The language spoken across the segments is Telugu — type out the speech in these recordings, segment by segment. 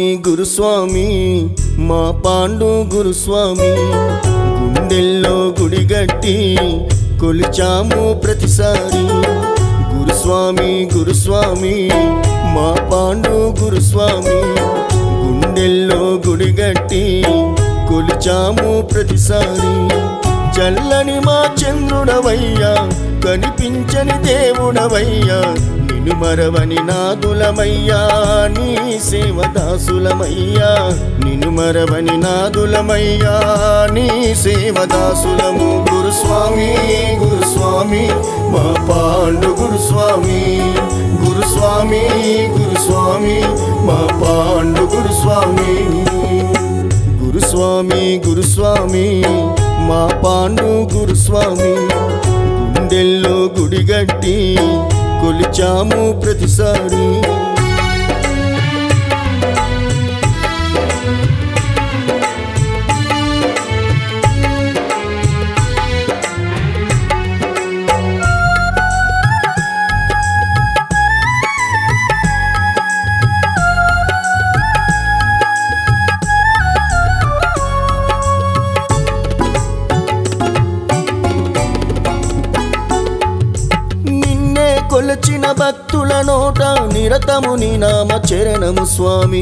గురుస్వామి మా పాండు గురుస్వామి గుండెల్లో గుడిగట్టి కొలిచాము ప్రతిసారి గురుస్వామి గురుస్వామి మా పాండు గురుస్వామి గుండెల్లో గుడిగట్టి కొలిచాము ప్రతిసారి చల్లని మా చంద్రుడవయ్యా కనిపించని దేవుడవయ్యా నిన్ను మరవని నాదులమయ్యా నీ సేవదాసులమయ్యా నిన్ను మరవని నాదులమయ్యా నీ సేవదాసులము గురుస్వామి గురుస్వామి మా పాండు గురుస్వామి గురుస్వామి గురుస్వామి మా పాండు గురుస్వామి గురుస్వామి గురుస్వామి మా పాండు గురుస్వామి గుండెల్లో గుడిగట్టి కొలిచాము ప్రతిసారి నిన్నే కొలచిన భక్తుల నోట నిరతము నీ నామ చరణము స్వామి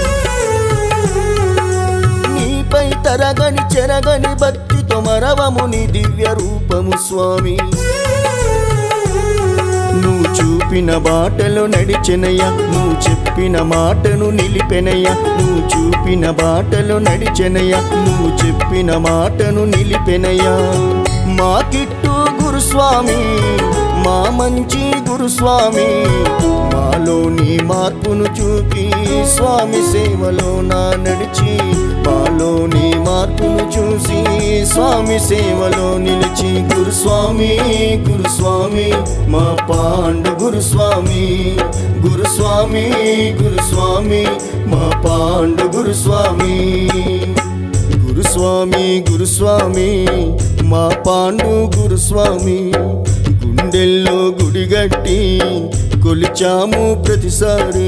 నీపై తరగని చెరగని భక్తితో మరవము నీ దివ్య రూపము స్వామి నువ్వు చూపిన బాటలో నడిచెనయ్యా నువ్వు చెప్పిన మాటను నిలిపెనయ్యా నువ్వు చూపిన బాటలో నడిచెనయ్యా నువ్వు చెప్పిన మాటను నిలిపెనయ్యా మా కిట్టు గురుస్వామి మా మంచి గురుస్వామి మాలోని మార్పును చూపి స్వామి సేవలో నా నడిచి మాలోని మార్పును చూసి స్వామి సేవలో నిలిచి గురుస్వామి గురుస్వామి మా పాండు గురుస్వామి గురుస్వామి గురుస్వామి మా పాండు గురుస్వామి గురుస్వామి గురుస్వామి మా పాండు గురుస్వామి గుండెల్లో గుడిగట్టి కొలిచాము ప్రతిసారి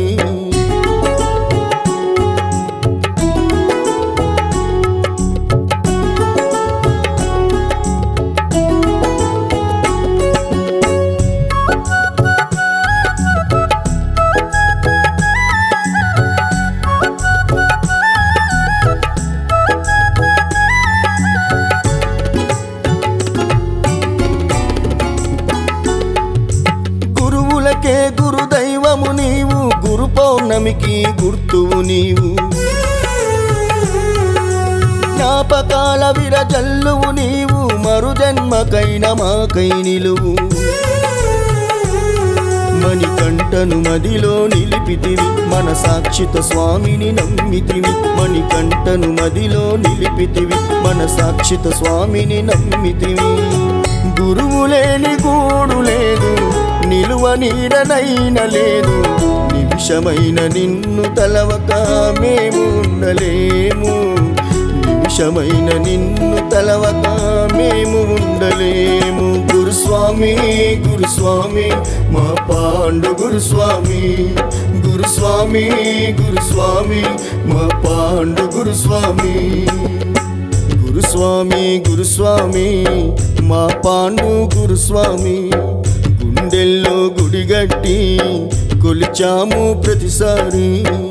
గురువులకే గురుదైవము నీవు గురు పౌర్ణమికి గుర్తువు నీవు జ్ఞాపకాల విరజల్లువు నీవు మరుజన్మకైన మాకై నిలువు మణికంఠను మదిలో నిలిపితివి మన సాక్షిత స్వామిని నమ్మితివి మణికంఠను మదిలో నిలిపితివి మన సాక్షిత స్వామిని నమ్మితివి గురువు లేని గూడు లేదు నిలువ నీడనైన లేదు నిమిషమైన నిన్ను తలవక మేము ఉండలేము నిమిషమైన నిన్ను తలవక మేము ఉండలేము గురుస్వామి గురుస్వామి మా పాండు గురుస్వామి గురుస్వామి గురుస్వామి మా పాండు గురుస్వామి గురుస్వామి గురుస్వామి మా పాండు గురుస్వామి గుండెల్లో గుడిగట్టి కొలిచాము ప్రతిసారి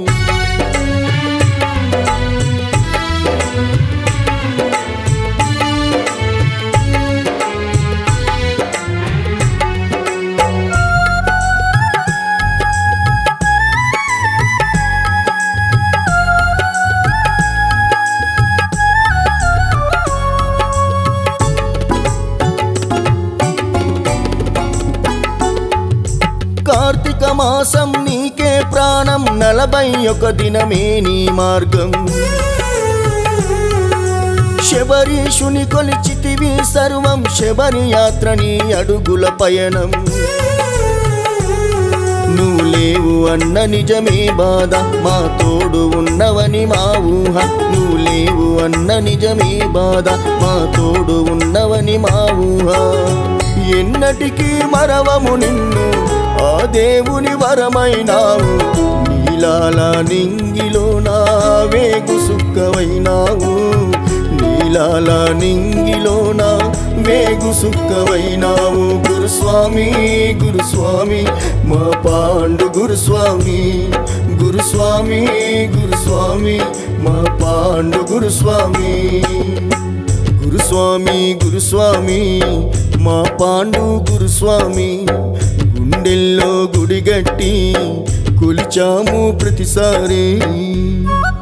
కార్తీక మాసం నీకే ప్రాణం నలభై ఒక దినమే నీ మార్గం శబరీషుని కొలిచితివి సర్వం శబరి యాత్ర నీ అడుగుల పయనం నువ్వు లేవు అన్న నిజమే బాధ మా తోడు ఉన్నవని మా ఊహ నువ్వు లేవు అన్న నిజమే బాధ మా తోడు ఉన్నవని మా ఊహ ఎన్నటికీ మరవము నిన్ను ఆ దేవుని వరమైనావు నీలాల నింగిలో నా వేగు సుక్కవైనావు నీలాల నింగిలో నా వేగు సుక్కవైనావు గురుస్వామి గురుస్వామి మా పాండు గురుస్వామి గురుస్వామి గురుస్వామి మా పాండు గురుస్వామి గురుస్వామి గురుస్వామి మా పాండు గురుస్వామి గుండెల్లో గుడిగట్టి కొలిచాము ప్రతిసారి